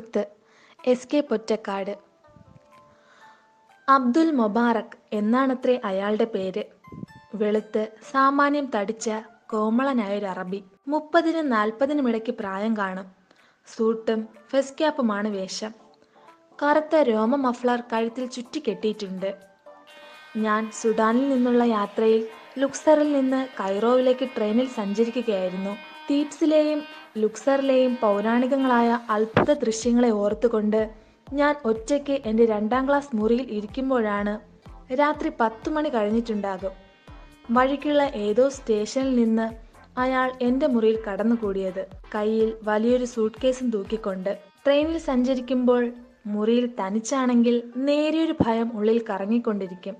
എഴുത്ത് S K Pottekkatt Abdul Mubarak എന്നാണത്രേ അയാളുടെ പേര് വെളുത്ത് സാമാന്യം തടിച്ച കോമളനായൊരു അറബി മുപ്പതിനും നാൽപ്പതിനും ഇടയ്ക്ക് പ്രായം കാണും സൂട്ടും ഫെസ് ക്യാപ്പുമാണ് വേഷം കറുത്ത രോമ മഫ്ലർ കഴുത്തിൽ ചുറ്റിക്കെട്ടിയിട്ടുണ്ട് ഞാൻ സുഡാനിൽ നിന്നുള്ള യാത്രയിൽ ലുക്സറിൽ നിന്ന് കൈറോവിലേക്ക് ട്രെയിനിൽ സഞ്ചരിക്കുകയായിരുന്നു തീപ്സിലെയും ലുക്സറിലെയും പൗരാണികങ്ങളായ അത്ഭുത ദൃശ്യങ്ങളെ ഓർത്തുകൊണ്ട് ഞാൻ ഒറ്റയ്ക്ക് എൻ്റെ രണ്ടാം ക്ലാസ് മുറിയിൽ ഇരിക്കുമ്പോഴാണ് രാത്രി പത്തു മണി കഴിഞ്ഞിട്ടുണ്ടാകും വഴിക്കുള്ള ഏതോ സ്റ്റേഷനിൽ നിന്ന് അയാൾ എൻ്റെ മുറിയിൽ കടന്നുകൂടിയത് കയ്യിൽ വലിയൊരു സൂട്ട് കേസും തൂക്കിക്കൊണ്ട് ട്രെയിനിൽ സഞ്ചരിക്കുമ്പോൾ മുറിയിൽ തനിച്ചാണെങ്കിൽ നേരിയൊരു ഭയം ഉള്ളിൽ കറങ്ങിക്കൊണ്ടിരിക്കും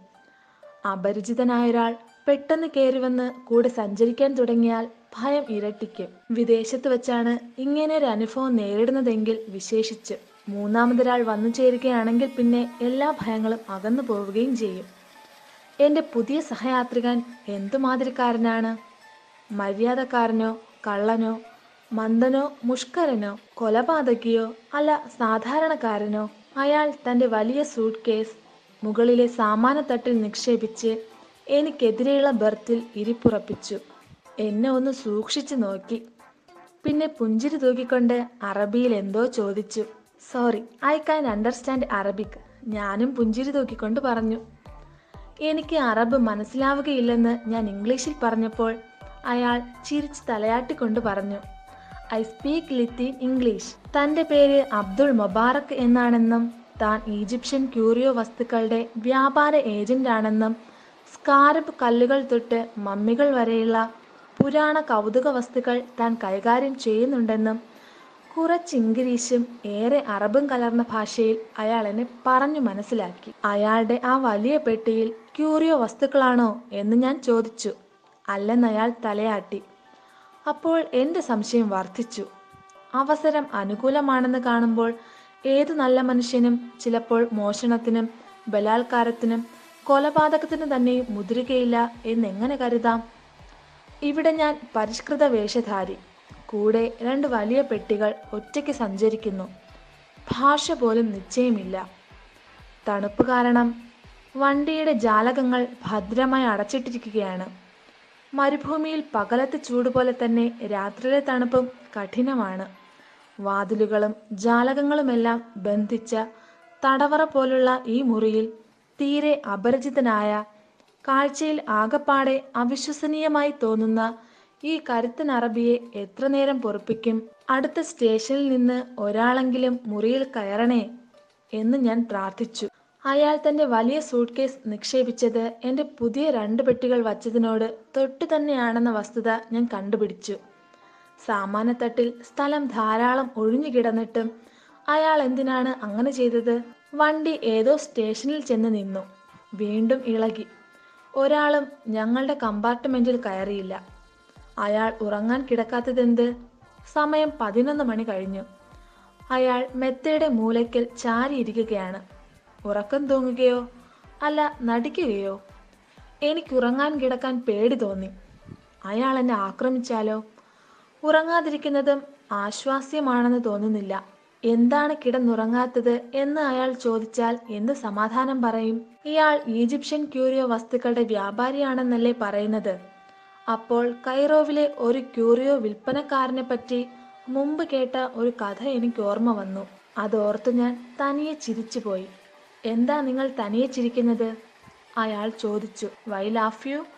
അപരിചിതനായ ഒരാൾ പെട്ടെന്ന് കയറി വന്ന് കൂടെ സഞ്ചരിക്കാൻ തുടങ്ങിയാൽ ഭയം ഇരട്ടിക്കും വിദേശത്ത് വെച്ചാണ് ഇങ്ങനെ ഒരു അനുഭവം നേരിടുന്നതെങ്കിൽ വിശേഷിച്ച് മൂന്നാമതൊരാൾ വന്നു ചേരുകയാണെങ്കിൽ പിന്നെ എല്ലാ ഭയങ്ങളും അകന്നു പോവുകയും ചെയ്യും എൻ്റെ പുതിയ സഹയാത്രികൻ എന്തുമാതിരിക്കാരനാണ് മര്യാദക്കാരനോ കള്ളനോ മന്ദനോ മുഷ്കരനോ കൊലപാതകിയോ അല്ല സാധാരണക്കാരനോ അയാൾ തൻ്റെ വലിയ സൂട്ട് കേസ് മുകളിലെ സാമാനത്തട്ടിൽ നിക്ഷേപിച്ച് എനിക്കെതിരെയുള്ള ബർത്തിൽ ഇരിപ്പുറപ്പിച്ചു എന്നെ ഒന്ന് സൂക്ഷിച്ചു നോക്കി പിന്നെ പുഞ്ചിരി തൂക്കിക്കൊണ്ട് അറബിയിൽ എന്തോ ചോദിച്ചു sorry I can understand Arabic ഞാനും പുഞ്ചിരി തൂക്കിക്കൊണ്ട് പറഞ്ഞു എനിക്ക് അറബ് മനസ്സിലാവുകയില്ലെന്ന് ഞാൻ ഇംഗ്ലീഷിൽ പറഞ്ഞപ്പോൾ അയാൾ ചിരിച്ച് തലയാട്ടിക്കൊണ്ട് പറഞ്ഞു ഐ സ്പീക്ക് ലിത്തിൻ ഇംഗ്ലീഷ് തന്റെ പേര് അബ്ദുൾ മൊബാറക് എന്നാണെന്നും താൻ ഈജിപ്ഷ്യൻ ക്യൂറിയോ വസ്തുക്കളുടെ വ്യാപാര ഏജന്റാണെന്നും സ്കാരബ് കല്ലുകൾ തൊട്ട് മമ്മികൾ വരെയുള്ള പുരാണ കൗതുക വസ്തുക്കൾ താൻ കൈകാര്യം ചെയ്യുന്നുണ്ടെന്നും കുറച്ച് ഇംഗ്ലീഷും ഏറെ അറബും കലർന്ന ഭാഷയിൽ അയാൾ എന്നെ പറഞ്ഞു മനസ്സിലാക്കി അയാളുടെ ആ വലിയ പെട്ടിയിൽ ക്യൂറിയോ വസ്തുക്കളാണോ എന്ന് ഞാൻ ചോദിച്ചു അല്ലെന്ന് അയാൾ തലയാട്ടി അപ്പോൾ എൻ്റെ സംശയം വർദ്ധിച്ചു അവസരം അനുകൂലമാണെന്ന് കാണുമ്പോൾ ഏതു നല്ല മനുഷ്യനും ചിലപ്പോൾ മോഷണത്തിനും ബലാത്കാരത്തിനും കൊലപാതകത്തിനും തന്നെ മുതിരുകയില്ല എന്നെങ്ങനെ കരുതാം ഇവിടെ ഞാൻ പരിഷ്കൃത വേഷധാരി കൂടെ രണ്ട് വലിയ പെട്ടികൾ ഒറ്റയ്ക്ക് സഞ്ചരിക്കുന്നു ഭാഷ പോലും നിശ്ചയമില്ല തണുപ്പ് കാരണം വണ്ടിയുടെ ജാലകങ്ങൾ ഭദ്രമായി അടച്ചിട്ടിരിക്കുകയാണ് മരുഭൂമിയിൽ പകലത്തെ ചൂട് പോലെ തന്നെ രാത്രിയിലെ തണുപ്പും കഠിനമാണ് വാതിലുകളും ജാലകങ്ങളുമെല്ലാം ബന്ധിച്ച തടവറ പോലുള്ള ഈ മുറിയിൽ തീരെ അപരിചിതനായ കാഴ്ചയിൽ ആകപ്പാടെ അവിശ്വസനീയമായി തോന്നുന്ന ഈ കരുത്തൻ അറബിയെ എത്ര നേരം പൊറപ്പിക്കും അടുത്ത സ്റ്റേഷനിൽ നിന്ന് ഒരാളെങ്കിലും മുറിയിൽ കയറണേ എന്ന് ഞാൻ പ്രാർത്ഥിച്ചു അയാൾ തന്റെ വലിയ സൂട്ട് കേസ് നിക്ഷേപിച്ചത് എൻ്റെ പുതിയ രണ്ട് പെട്ടികൾ വച്ചതിനോട് തൊട്ടു തന്നെയാണെന്ന വസ്തുത ഞാൻ കണ്ടുപിടിച്ചു സാമാനത്തട്ടിൽ സ്ഥലം ധാരാളം ഒഴിഞ്ഞു കിടന്നിട്ടും അയാൾ എന്തിനാണ് അങ്ങനെ ചെയ്തത് വണ്ടി ഏതോ സ്റ്റേഷനിൽ ചെന്ന് നിന്നു വീണ്ടും ഇളകി ഒരാളും ഞങ്ങളുടെ കമ്പാർട്ട്മെന്റിൽ കയറിയില്ല അയാൾ ഉറങ്ങാൻ കിടക്കാത്തതെന്ത് സമയം പതിനൊന്ന് മണി കഴിഞ്ഞു അയാൾ മെത്തയുടെ മൂലയ്ക്കൽ ചാരിയിരിക്കുകയാണ് ഉറക്കം തൂങ്ങുകയോ അല്ല നടിക്കുകയോ എനിക്ക് ഉറങ്ങാൻ കിടക്കാൻ പേടി തോന്നി അയാൾ എന്നെ ആക്രമിച്ചാലോ ഉറങ്ങാതിരിക്കുന്നതും ആശ്വാസ്യമാണെന്ന് തോന്നുന്നില്ല എന്താണ് കിടന്നുറങ്ങാത്തത് എന്ന് അയാൾ ചോദിച്ചാൽ എന്ത് സമാധാനം പറയും ഇയാൾ ഈജിപ്ഷ്യൻ ക്യൂരിയോ വസ്തുക്കളുടെ വ്യാപാരിയാണെന്നല്ലേ പറയുന്നത് അപ്പോൾ കൈറോവിലെ ഒരു ക്യൂറിയോ വിൽപ്പനക്കാരനെ പറ്റി മുമ്പ് കേട്ട ഒരു കഥ എനിക്ക് ഓർമ്മ വന്നു അതോർത്ത് ഞാൻ തനിയെ ചിരിച്ചുപോയി എന്താ നിങ്ങൾ തനിയെ ചിരിക്കുന്നത് അയാൾ ചോദിച്ചു വൈ ലാഫ് യു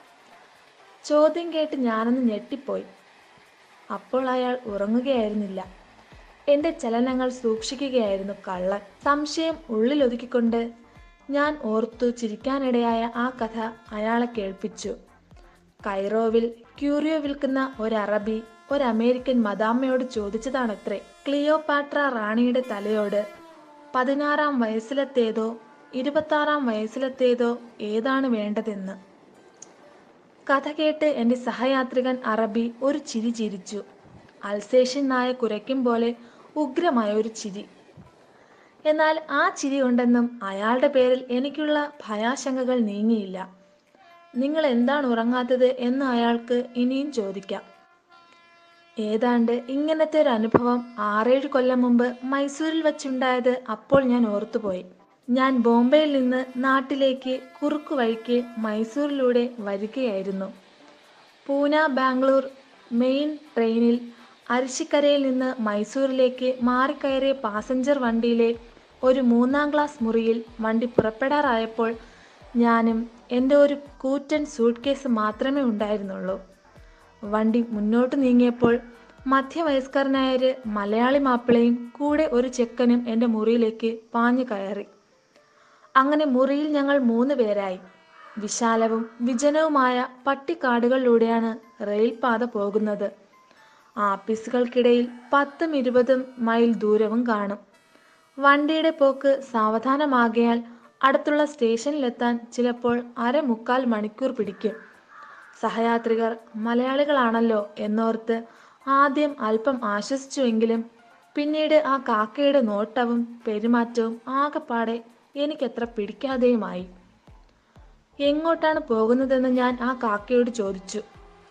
ചോദ്യം കേട്ട് ഞാനൊന്ന് ഞെട്ടിപ്പോയി അപ്പോൾ അയാൾ ഉറങ്ങുകയായിരുന്നില്ല എന്റെ ചലനങ്ങൾ സൂക്ഷിക്കുകയായിരുന്നു കള്ളൻ സംശയം ഉള്ളിലൊതുക്കിക്കൊണ്ട് ഞാൻ ഓർത്തു ചിരിക്കാനിടയായ ആ കഥ അയാളെ കേൾപ്പിച്ചു കൈറോവിൽ ക്യൂറിയോ വിൽക്കുന്ന ഒരു അറബി ഒരു അമേരിക്കൻ മദാമ്മയോട് ചോദിച്ചതാണത്രേ ക്ലിയോപാട്ര റാണിയുടെ തലയോട് പതിനാറാം വയസ്സിലത്തേതോ ഇരുപത്താറാം വയസ്സിലത്തേതോ ഏതാണ് വേണ്ടതെന്ന് കഥ കേട്ട് എൻ്റെ സഹയാത്രികൻ അറബി ഒരു ചിരി ചിരിച്ചു അൽസേഷ്യൻ നായ കുരയ്ക്കും പോലെ ഉഗ്രമായ ഒരു ചിരി എന്നാൽ ആ ചിരി കൊണ്ടെന്നും അയാളുടെ പേരിൽ എനിക്കുള്ള ഭയാശങ്കകൾ നീങ്ങിയില്ല നിങ്ങൾ എന്താണ് ഉറങ്ങാത്തത് എന്ന് അയാൾക്ക് ഇനിയും ചോദിക്കാം ഏതാണ്ട് ഇങ്ങനത്തെ ഒരു അനുഭവം ആറേഴ് കൊല്ലം മുമ്പ് മൈസൂരിൽ വച്ചുണ്ടായത് അപ്പോൾ ഞാൻ ഓർത്തുപോയി ഞാൻ ബോംബെയിൽ നിന്ന് നാട്ടിലേക്ക് കുറുക്കു വഴിക്ക് മൈസൂരിലൂടെ വരികയായിരുന്നു പൂന ബാംഗ്ലൂർ മെയിൻ ട്രെയിനിൽ അരിശിക്കരയിൽ നിന്ന് മൈസൂരിലേക്ക് മാറിക്കയറിയ പാസഞ്ചർ വണ്ടിയിലെ ഒരു മൂന്നാം ക്ലാസ് മുറിയിൽ വണ്ടി പുറപ്പെടാറായപ്പോൾ ഞാനും എൻ്റെ ഒരു കൂറ്റൻ സൂട്ട് കേസ് മാത്രമേ ഉണ്ടായിരുന്നുള്ളൂ വണ്ടി മുന്നോട്ട് നീങ്ങിയപ്പോൾ മധ്യവയസ്കരനായൊരു മലയാളി മാപ്പിളയും കൂടെ ഒരു ചെക്കനും എൻ്റെ മുറിയിലേക്ക് പാഞ്ഞു കയറി അങ്ങനെ മുറിയിൽ ഞങ്ങൾ മൂന്ന് പേരായി വിശാലവും വിജനവുമായ പട്ടിക്കാടുകളിലൂടെയാണ് റെയിൽപാത പോകുന്നത് ആപ്പീസുകൾക്കിടയിൽ പത്തും ഇരുപതും മൈൽ ദൂരവും കാണും വണ്ടിയുടെ പോക്ക് സാവധാനമാകയാൽ അടുത്തുള്ള സ്റ്റേഷനിലെത്താൻ ചിലപ്പോൾ അരമുക്കാൽ മണിക്കൂർ പിടിക്കും സഹയാത്രികർ മലയാളികളാണല്ലോ എന്നോർത്ത് ആദ്യം അല്പം ആശ്വസിച്ചുവെങ്കിലും പിന്നീട് ആ കാക്കയുടെ നോട്ടവും പെരുമാറ്റവും ആകെപ്പാടെ എനിക്കത്ര പിടിക്കാതെയുമായി എങ്ങോട്ടാണ് പോകുന്നതെന്ന് ഞാൻ ആ കാക്കയോട് ചോദിച്ചു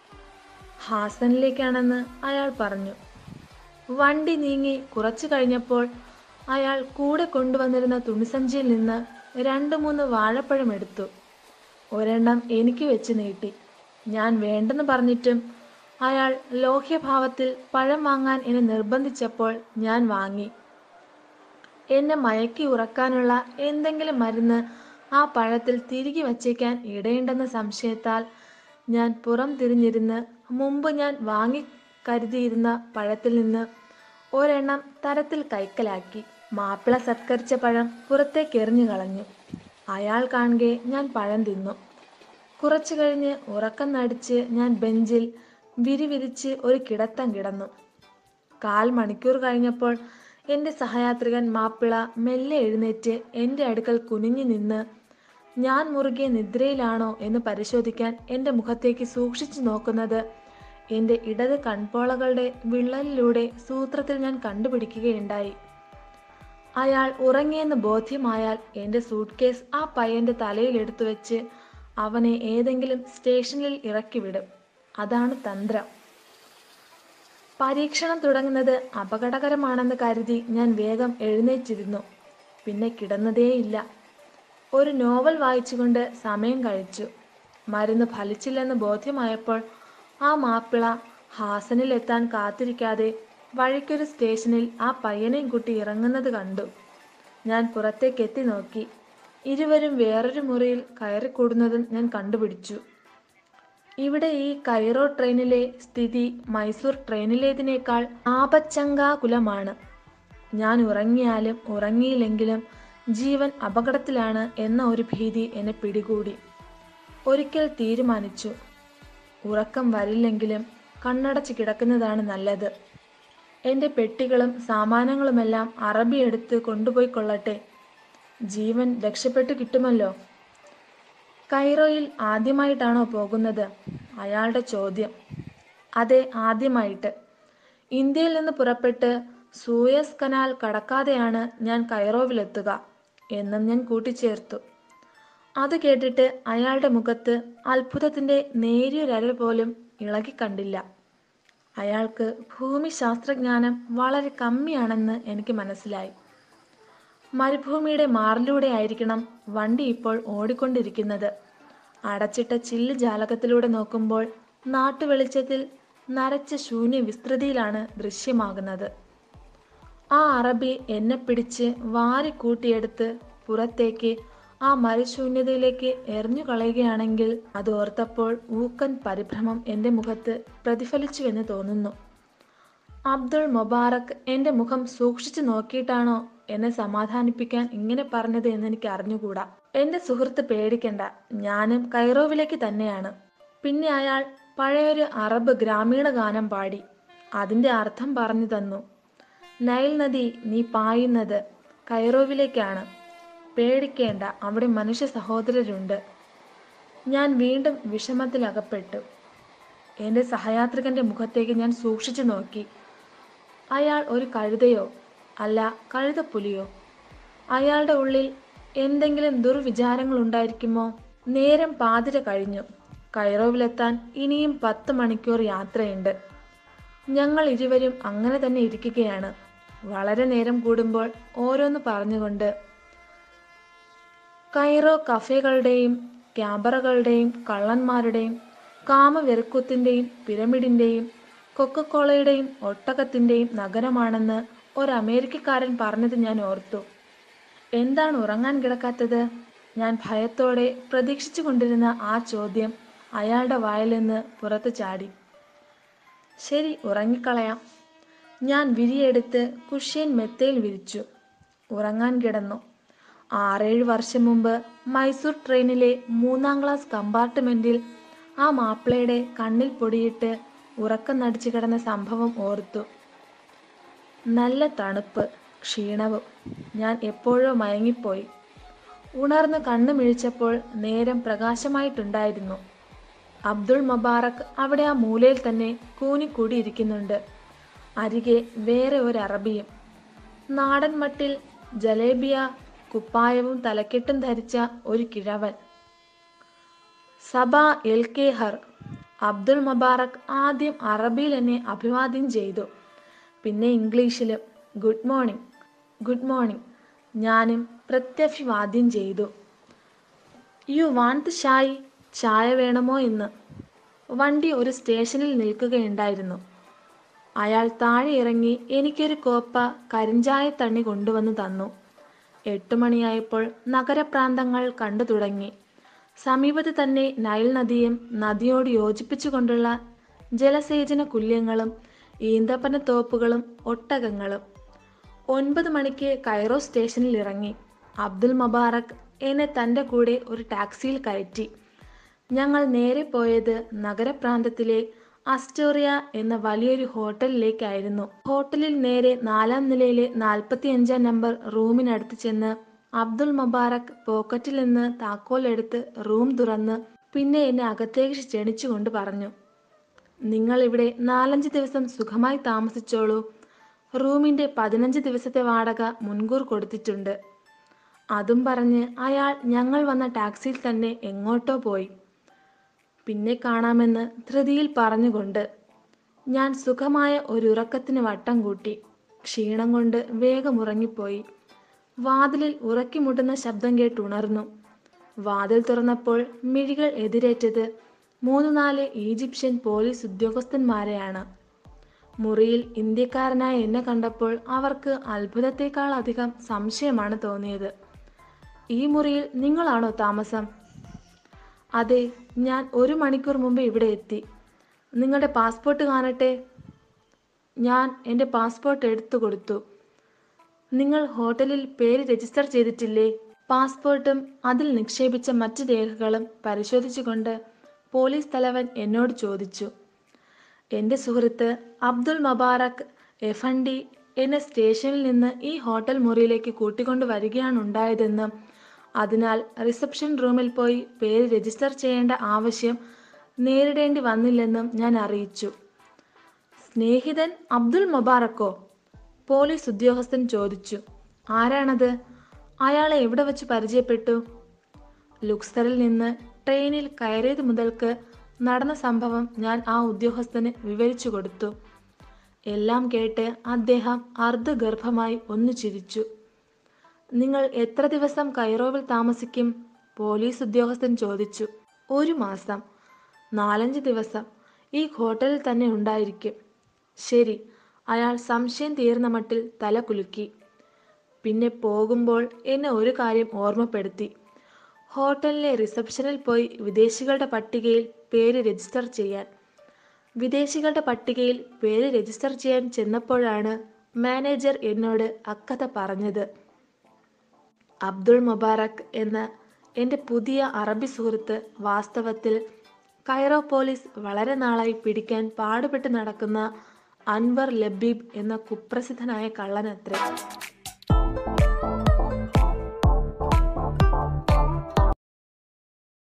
ഹാസനിലേക്കാണെന്ന് അയാൾ പറഞ്ഞു വണ്ടി നീങ്ങി കുറച്ചു കഴിഞ്ഞപ്പോൾ അയാൾ കൂടെ കൊണ്ടുവന്നിരുന്ന തുണിസഞ്ചിയിൽ നിന്ന് രണ്ട് മൂന്ന് വാഴപ്പഴം എടുത്തു ഒരെണ്ണം എനിക്ക് വെച്ച് നീട്ടി ഞാൻ വേണ്ടെന്ന് പറഞ്ഞിട്ടും അയാൾ ലോഹ്യഭാവത്തിൽ പഴം വാങ്ങാൻ എന്നെ നിർബന്ധിച്ചപ്പോൾ ഞാൻ വാങ്ങി എന്നെ മയക്കി ഉറക്കാനുള്ള എന്തെങ്കിലും മരുന്ന് ആ പഴത്തിൽ തിരികെ വച്ചേക്കാൻ ഇടയുണ്ടെന്ന സംശയത്താൽ ഞാൻ പുറം തിരിഞ്ഞിരുന്ന് മുമ്പ് ഞാൻ വാങ്ങി കരുതിയിരുന്ന പഴത്തിൽ നിന്ന് ഒരെണ്ണം തരത്തിൽ കൈക്കലാക്കി മാപ്പിള സത്കരിച്ച പഴം പുറത്തേക്ക് എറിഞ്ഞു കളഞ്ഞു അയാൾ കാണുകെ ഞാൻ പഴം തിന്നു കുറച്ചു കഴിഞ്ഞ് ഉറക്കം നടിച്ച് ഞാൻ ബെഞ്ചിൽ വിരി വിരിച്ച് ഒരു കിടത്തം കിടന്നു കാൽ മണിക്കൂർ കഴിഞ്ഞപ്പോൾ എൻ്റെ സഹയാത്രികൻ മാപ്പിള മെല്ലെ എഴുന്നേറ്റ് എൻ്റെ അടുക്കൽ കുനിഞ്ഞു നിന്ന് ഞാൻ മുറുകിയ നിദ്രയിലാണോ എന്ന് പരിശോധിക്കാൻ എൻ്റെ മുഖത്തേക്ക് സൂക്ഷിച്ചു നോക്കുന്നത് എൻ്റെ ഇടത് കൺപോളകളുടെ വിള്ളലിലൂടെ സൂത്രത്തിൽ ഞാൻ കണ്ടുപിടിക്കുകയുണ്ടായി അയാൾ ഉറങ്ങിയെന്ന് ബോധ്യമായാൽ എൻ്റെ സൂട്ട് കേസ് ആ പയ്യന്റെ തലയിൽ എടുത്തു വെച്ച് അവനെ ഏതെങ്കിലും സ്റ്റേഷനിൽ ഇറക്കി വിടും അതാണ് തന്ത്രം പരീക്ഷണം തുടങ്ങുന്നത് അപകടകരമാണെന്ന് കരുതി ഞാൻ വേഗം എഴുന്നേറ്റിരുന്നു പിന്നെ കിടന്നതേയില്ല ഒരു നോവൽ വായിച്ചുകൊണ്ട് സമയം കഴിച്ചു മരുന്ന് ഫലിച്ചില്ലെന്ന് ബോധ്യമായപ്പോൾ ആ മാപ്പിള ഹാസനിലെത്താൻ കാത്തിരിക്കാതെ വഴിക്കൊരു സ്റ്റേഷനിൽ ആ പയ്യനെയും കുട്ടി ഇറങ്ങുന്നത് കണ്ടു ഞാൻ പുറത്തേക്ക് എത്തി നോക്കി ഇരുവരും വേറൊരു മുറിയിൽ കയറിക്കൂടുന്നതും ഞാൻ കണ്ടുപിടിച്ചു ഇവിടെ ഈ കൈറോ ട്രെയിനിലെ സ്ഥിതി മൈസൂർ ട്രെയിനിലേതിനേക്കാൾ ആപച്ചങ്കാകുലമാണ് ഞാൻ ഉറങ്ങിയാലും ഉറങ്ങിയില്ലെങ്കിലും ജീവൻ അപകടത്തിലാണ് എന്ന ഒരു ഭീതി എന്നെ പിടികൂടി ഒരിക്കൽ തീരുമാനിച്ചു ഉറക്കം വരില്ലെങ്കിലും കണ്ണടച്ച് കിടക്കുന്നതാണ് നല്ലത് എൻ്റെ പെട്ടികളും സാമാനങ്ങളുമെല്ലാം അറബി എടുത്ത് കൊണ്ടുപോയി കൊള്ളട്ടെ ജീവൻ രക്ഷപ്പെട്ടു കിട്ടുമല്ലോ കൈറോയിൽ ആദ്യമായിട്ടാണോ പോകുന്നത് അയാളുടെ ചോദ്യം അതെ ആദ്യമായിട്ട് ഇന്ത്യയിൽ നിന്ന് പുറപ്പെട്ട് സൂയസ് കനാൽ കടക്കാതെയാണ് ഞാൻ കൈറോവിലെത്തുക എന്നും ഞാൻ കൂട്ടിച്ചേർത്തു അത് കേട്ടിട്ട് അയാളുടെ മുഖത്ത് അത്ഭുതത്തിന്റെ നേരിയൊരര പോലും ഇളകി കണ്ടില്ല അയാൾക്ക് ഭൂമിശാസ്ത്രജ്ഞാനം വളരെ കമ്മിയാണെന്ന് എനിക്ക് മനസ്സിലായി മരുഭൂമിയുടെ മാറിലൂടെ ആയിരിക്കണം വണ്ടി ഇപ്പോൾ ഓടിക്കൊണ്ടിരിക്കുന്നത് അടച്ചിട്ട ചില്ല് ജാലകത്തിലൂടെ നോക്കുമ്പോൾ നാട്ടുവെളിച്ചത്തിൽ നരച്ച ശൂന്യ വിസ്തൃതിയിലാണ് ദൃശ്യമാകുന്നത് ആ അറബി എന്നെ പിടിച്ച് വാരി കൂട്ടിയെടുത്ത് പുറത്തേക്ക് ആ മരുശൂന്യതയിലേക്ക് എറിഞ്ഞു കളയുകയാണെങ്കിൽ അത് ഓർത്തപ്പോൾ ഊക്കൻ പരിഭ്രമം എൻ്റെ മുഖത്ത് പ്രതിഫലിച്ചുവെന്ന് തോന്നുന്നു അബ്ദുൾ മൊബാറക് എൻ്റെ മുഖം സൂക്ഷിച്ചു നോക്കിയിട്ടാണോ എന്നെ സമാധാനിപ്പിക്കാൻ ഇങ്ങനെ പറഞ്ഞത് എന്ന് എനിക്ക് അറിഞ്ഞുകൂടാ എൻ്റെ സുഹൃത്ത് പേടിക്കണ്ട ഞാനും കൈറോവിലേക്ക് തന്നെയാണ് പിന്നെ അയാൾ പഴയൊരു അറബ് ഗ്രാമീണ ഗാനം പാടി അതിൻ്റെ അർത്ഥം പറഞ്ഞു തന്നു നൈൽ നദി നീ പായുന്നത് കൈറോവിലേക്കാണ് പേടിക്കേണ്ട അവിടെ മനുഷ്യ സഹോദരരുണ്ട് ഞാൻ വീണ്ടും വിഷമത്തിലകപ്പെട്ടു എൻ്റെ സഹയാത്രികന്റെ മുഖത്തേക്ക് ഞാൻ സൂക്ഷിച്ചു നോക്കി അയാൾ ഒരു കഴുതയോ അല്ല കഴുതപ്പുലിയോ അയാളുടെ ഉള്ളിൽ എന്തെങ്കിലും ദുർവിചാരങ്ങൾ ഉണ്ടായിരിക്കുമോ നേരം പാതിര കഴിഞ്ഞു കൈറോവിലെത്താൻ ഇനിയും പത്ത് മണിക്കൂർ യാത്രയുണ്ട് ഞങ്ങൾ ഇരുവരും അങ്ങനെ തന്നെ ഇരിക്കുകയാണ് വളരെ നേരം കൂടുമ്പോൾ ഓരോന്ന് പറഞ്ഞുകൊണ്ട് കൈറോ കഫേകളുടെയും ക്യാബറകളുടെയും കള്ളന്മാരുടെയും കാമവെറുക്കുത്തിൻ്റെയും പിരമിഡിൻ്റെയും കൊക്കക്കോളയുടെയും ഒട്ടകത്തിൻ്റെയും നഗരമാണെന്ന് ഒരു അമേരിക്കക്കാരൻ പറഞ്ഞത് ഞാൻ ഓർത്തു എന്താണ് ഉറങ്ങാൻ കിടക്കാത്തത് ഞാൻ ഭയത്തോടെ പ്രതീക്ഷിച്ചു കൊണ്ടിരുന്ന ആ ചോദ്യം അയാളുടെ വായിൽ നിന്ന് പുറത്തു ചാടി ശരി ഉറങ്ങിക്കളയാം ഞാൻ വിരിയെടുത്ത് കുഷ്യൻ മെത്തയിൽ വിരിച്ചു ഉറങ്ങാൻ കിടന്നു ആറേഴ് വർഷം മുമ്പ് മൈസൂർ ട്രെയിനിലെ മൂന്നാം ക്ലാസ് കമ്പാർട്ട്മെന്റിൽ ആ മാപ്പിളയുടെ കണ്ണിൽ പൊടിയിട്ട് ഉറക്കം നടിച്ചു കിടന്ന സംഭവം ഓർത്തു നല്ല തണുപ്പ് ക്ഷീണവും ഞാൻ എപ്പോഴോ മയങ്ങിപ്പോയി ഉണർന്ന് കണ്ണു മിഴിച്ചപ്പോൾ നേരം പ്രകാശമായിട്ടുണ്ടായിരുന്നു അബ്ദുൾ മബാറക് അവിടെ ആ മൂലയിൽ തന്നെ കൂനിക്കൂടിയിരിക്കുന്നുണ്ട് അരികെ വേറെ ഒരു അറബിയും നാടൻ മട്ടിൽ ജലേബിയ കുപ്പായവും തലക്കെട്ടും ധരിച്ച ഒരു കിഴവൻ സബ എൽ കെ ഹർ അബ്ദുൾ മബാറക് ആദ്യം അറബിയിൽ എന്നെ അഭിവാദ്യം ചെയ്തു പിന്നെ ഇംഗ്ലീഷിലും ഗുഡ് മോർണിംഗ് ഗുഡ് മോർണിംഗ് ഞാനും പ്രത്യഭിവാദ്യം ചെയ്തു യു വാണ്ട് ചായ് ചായ വേണമോ എന്ന് വണ്ടി ഒരു സ്റ്റേഷനിൽ നിൽക്കുകയുണ്ടായിരുന്നു അയാൾ താഴെ ഇറങ്ങി എനിക്കൊരു കോപ്പ കരിഞ്ചായ തണ്ണി കൊണ്ടുവന്ന് തന്നു എട്ടു മണിയായപ്പോൾ നഗരപ്രാന്തങ്ങൾ കണ്ടു തുടങ്ങി സമീപത്ത് തന്നെ നൈൽ നദിയും നദിയോട് യോജിപ്പിച്ചുകൊണ്ടുള്ള ജലസേചന കുല്യങ്ങളും ഈന്തപ്പന തോപ്പുകളും ഒട്ടകങ്ങളും ഒൻപത് മണിക്ക് കൈറോ സ്റ്റേഷനിൽ ഇറങ്ങി അബ്ദുൽ മബാറക് എന്നെ തൻ്റെ കൂടെ ഒരു ടാക്സിയിൽ കയറ്റി ഞങ്ങൾ നേരെ പോയത് നഗരപ്രാന്തത്തിലെ അസ്റ്റോറിയ എന്ന വലിയൊരു ഹോട്ടലിലേക്കായിരുന്നു ഹോട്ടലിൽ നേരെ നാലാം നിലയിലെ നാൽപ്പത്തിയഞ്ചാം നമ്പർ റൂമിനടുത്ത് ചെന്ന് അബ്ദുൾ മബാറക് പോക്കറ്റിൽ നിന്ന് താക്കോൽ എടുത്ത് റൂം തുറന്ന് പിന്നെ എന്നെ അകത്തേക്ക് ക്ഷണിച്ചുകൊണ്ട് പറഞ്ഞു നിങ്ങൾ ഇവിടെ നാലഞ്ച് ദിവസം സുഖമായി താമസിച്ചോളൂ റൂമിന്റെ പതിനഞ്ച് ദിവസത്തെ വാടക മുൻകൂർ കൊടുത്തിട്ടുണ്ട് അതും പറഞ്ഞ് അയാൾ ഞങ്ങൾ വന്ന ടാക്സിയിൽ തന്നെ എങ്ങോട്ടോ പോയി പിന്നെ കാണാമെന്ന് ധൃതിയിൽ പറഞ്ഞുകൊണ്ട് ഞാൻ സുഖമായ ഒരു ഉറക്കത്തിന് വട്ടം കൂട്ടി ക്ഷീണം കൊണ്ട് വേഗം ഉറങ്ങിപ്പോയി വാതിലിൽ ഉറക്കി മുട്ടുന്ന ശബ്ദം കേട്ട് ഉണർന്നു വാതിൽ തുറന്നപ്പോൾ മിഴികൾ എതിരേറ്റത് മൂന്ന് നാല് ഈജിപ്ഷ്യൻ പോലീസ് ഉദ്യോഗസ്ഥന്മാരെയാണ് മുറിയിൽ ഇന്ത്യക്കാരനായ എന്നെ കണ്ടപ്പോൾ അവർക്ക് അത്ഭുതത്തെക്കാൾ അധികം സംശയമാണ് തോന്നിയത് ഈ മുറിയിൽ നിങ്ങളാണോ താമസം അതെ ഞാൻ ഒരു മണിക്കൂർ മുമ്പ് ഇവിടെ എത്തി നിങ്ങളുടെ പാസ്പോർട്ട് കാണട്ടെ ഞാൻ എൻ്റെ പാസ്പോർട്ട് എടുത്തു കൊടുത്തു നിങ്ങൾ ഹോട്ടലിൽ പേര് രജിസ്റ്റർ ചെയ്തിട്ടില്ലേ പാസ്പോർട്ടും അതിൽ നിക്ഷേപിച്ച മറ്റ് രേഖകളും പരിശോധിച്ചുകൊണ്ട് പോലീസ് തലവൻ എന്നോട് ചോദിച്ചു എൻ്റെ സുഹൃത്ത് അബ്ദുൾ മബാറക് എഫണ്ടി എന്നെ സ്റ്റേഷനിൽ നിന്ന് ഈ ഹോട്ടൽ മുറിയിലേക്ക് കൂട്ടിക്കൊണ്ടു വരികയാണ് ഉണ്ടായതെന്നും അതിനാൽ റിസപ്ഷൻ റൂമിൽ പോയി പേര് രജിസ്റ്റർ ചെയ്യേണ്ട ആവശ്യം നേരിടേണ്ടി വന്നില്ലെന്നും ഞാൻ അറിയിച്ചു സ്നേഹിതൻ അബ്ദുൾ മബാറക്കോ പോലീസ് ഉദ്യോഗസ്ഥൻ ചോദിച്ചു ആരാണത് അയാളെ എവിടെ വെച്ച് പരിചയപ്പെട്ടു ലുക്സറിൽ നിന്ന് ട്രെയിനിൽ കയറിയത് മുതൽക്ക് നടന്ന സംഭവം ഞാൻ ആ ഉദ്യോഗസ്ഥന് വിവരിച്ചു കൊടുത്തു എല്ലാം കേട്ട് അദ്ദേഹം അർദ്ധഗർഭമായി ഒന്ന് ചിരിച്ചു നിങ്ങൾ എത്ര ദിവസം കൈറോവിൽ താമസിക്കും പോലീസ് ഉദ്യോഗസ്ഥൻ ചോദിച്ചു ഒരു മാസം നാലഞ്ച് ദിവസം ഈ ഹോട്ടലിൽ തന്നെ ഉണ്ടായിരിക്കും ശരി അയാൾ സംശയം തീർന്ന മട്ടിൽ തല കുലുക്കി പിന്നെ പോകുമ്പോൾ എന്നെ ഒരു കാര്യം ഓർമ്മപ്പെടുത്തി ഹോട്ടലിലെ റിസപ്ഷനിൽ പോയി വിദേശികളുടെ പട്ടികയിൽ പേര് രജിസ്റ്റർ ചെയ്യാൻ വിദേശികളുടെ പട്ടികയിൽ പേര് രജിസ്റ്റർ ചെയ്യാൻ ചെന്നപ്പോഴാണ് മാനേജർ എന്നോട് അക്കഥ പറഞ്ഞത് അബ്ദുൾ മുബാറക് എന്ന എൻ്റെ പുതിയ അറബി സുഹൃത്ത് വാസ്തവത്തിൽ കൈറോ പോലീസ് വളരെ നാളായി പിടിക്കാൻ പാടുപെട്ട് നടക്കുന്ന അൻവർ ലബീബ് എന്ന കുപ്രസിദ്ധനായ കള്ളനത്രേ